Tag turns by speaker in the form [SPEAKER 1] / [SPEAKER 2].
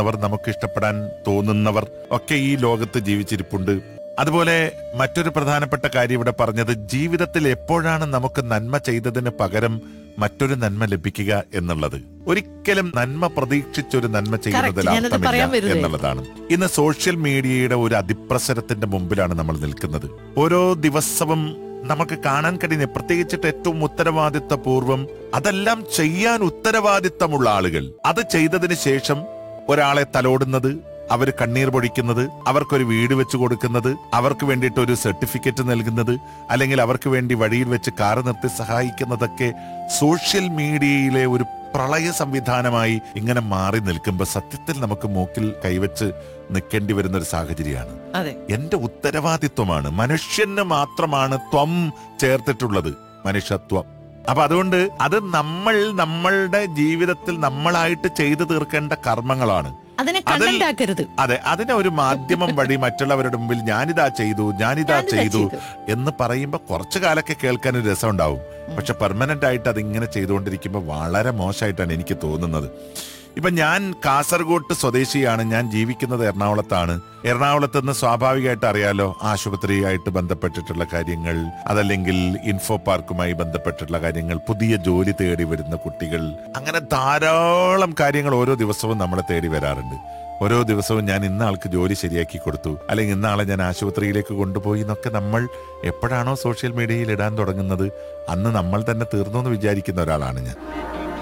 [SPEAKER 1] തോന്നുന്നവർ നമുക്ക് ഇഷ്ടപ്പെടാൻ തോന്നുന്നവർ ഒക്കെ ഈ ലോകത്ത് ജീവിച്ചിരിപ്പുണ്ട് അതുപോലെ മറ്റൊരു പ്രധാനപ്പെട്ട കാര്യം ഇവിടെ പറഞ്ഞത് ജീവിതത്തിൽ എപ്പോഴാണ് നമുക്ക് നന്മ ചെയ്തതിന് പകരം മറ്റൊരു നന്മ ലഭിക്കുക എന്നുള്ളത് ഒരിക്കലും നന്മ പ്രതീക്ഷിച്ചൊരു നന്മ ചെയ്യുന്നതിൽ
[SPEAKER 2] Correct. ഞാനത് പറയാൻ
[SPEAKER 1] അർത്ഥമില്ല
[SPEAKER 2] വരുന്നേ.
[SPEAKER 1] എന്നുള്ളതാണ് ഇന്ന് സോഷ്യൽ മീഡിയയുടെ ഒരു അതിപ്രസരത്തിന്റെ മുമ്പിലാണ് നമ്മൾ നിൽക്കുന്നത് ഓരോ ദിവസവും നമുക്ക് കാണാൻ കഴിയുന്ന പ്രത്യേകിച്ചിട്ട് ഏറ്റവും ഉത്തരവാദിത്തപൂർവം അതെല്ലാം ചെയ്യാൻ ഉത്തരവാദിത്തമുള്ള ആളുകൾ അത് ചെയ്തതിന് ശേഷം ഒരാളെ തലോടുന്നത് അവർ കണ്ണീർ പൊഴിക്കുന്നത് അവർക്കൊരു വീട് വെച്ച് കൊടുക്കുന്നത് അവർക്ക് വേണ്ടിയിട്ട് ഒരു സർട്ടിഫിക്കറ്റ് നൽകുന്നത് അല്ലെങ്കിൽ അവർക്ക് വേണ്ടി വഴിയിൽ വെച്ച് കാറ് നിർത്തി സഹായിക്കുന്നതൊക്കെ സോഷ്യൽ മീഡിയയിലെ ഒരു പ്രളയ സംവിധാനമായി ഇങ്ങനെ മാറി നിൽക്കുമ്പോൾ സത്യത്തിൽ നമുക്ക് മൂക്കിൽ കൈവച്ച് നിൽക്കേണ്ടി വരുന്ന ഒരു സാഹചര്യമാണ്
[SPEAKER 2] അതെ
[SPEAKER 1] എന്റെ ഉത്തരവാദിത്വമാണ് മനുഷ്യന് മാത്രമാണ് ത്വം ചേർത്തിട്ടുള്ളത് മനുഷ്യത്വം അപ്പൊ അതുകൊണ്ട് അത് നമ്മൾ നമ്മളുടെ ജീവിതത്തിൽ നമ്മളായിട്ട് ചെയ്തു തീർക്കേണ്ട കർമ്മങ്ങളാണ്
[SPEAKER 2] അതിനെ
[SPEAKER 1] അതിൽ-
[SPEAKER 2] കണ്ടന്റ് ആക്കരുത്
[SPEAKER 1] അതെ അതിനെ ഒരു മാധ്യമം വഴി മറ്റുള്ളവരുടെ മുമ്പിൽ ഞാനിതാ ചെയ്തു ഞാനിതാ
[SPEAKER 2] ഞാനിതാ
[SPEAKER 1] ചെയ്തു
[SPEAKER 2] ചെയ്തു.
[SPEAKER 1] എന്ന് പറയുമ്പോ കുറച്ചു കാലൊക്കെ കേൾക്കാൻ ഒരു രസം ഉണ്ടാവും പക്ഷെ പെർമനന്റ് ആയിട്ട് അതിങ്ങനെ ചെയ്തുകൊണ്ടിരിക്കുമ്പോൾ വളരെ മോശമായിട്ടാണ് എനിക്ക് തോന്നുന്നത് ഇപ്പൊ ഞാൻ കാസർഗോഡ് സ്വദേശിയാണ് ഞാൻ ജീവിക്കുന്നത് എറണാകുളത്താണ് എറണാകുളത്ത് നിന്ന് സ്വാഭാവികമായിട്ട് അറിയാലോ ആശുപത്രിയായിട്ട് ബന്ധപ്പെട്ടിട്ടുള്ള കാര്യങ്ങൾ അതല്ലെങ്കിൽ ഇൻഫോ പാർക്കുമായി ബന്ധപ്പെട്ടിട്ടുള്ള കാര്യങ്ങൾ പുതിയ ജോലി തേടി വരുന്ന കുട്ടികൾ അങ്ങനെ ധാരാളം കാര്യങ്ങൾ ഓരോ ദിവസവും നമ്മളെ തേടി വരാറുണ്ട് ഓരോ ദിവസവും ഞാൻ ഇന്ന ആൾക്ക് ജോലി ശരിയാക്കി കൊടുത്തു അല്ലെങ്കിൽ ഇന്ന ആളെ ഞാൻ ആശുപത്രിയിലേക്ക് കൊണ്ടുപോയി എന്നൊക്കെ നമ്മൾ എപ്പോഴാണോ സോഷ്യൽ മീഡിയയിൽ ഇടാൻ തുടങ്ങുന്നത് അന്ന് നമ്മൾ തന്നെ തീർന്നു എന്ന് വിചാരിക്കുന്ന ഒരാളാണ് ഞാൻ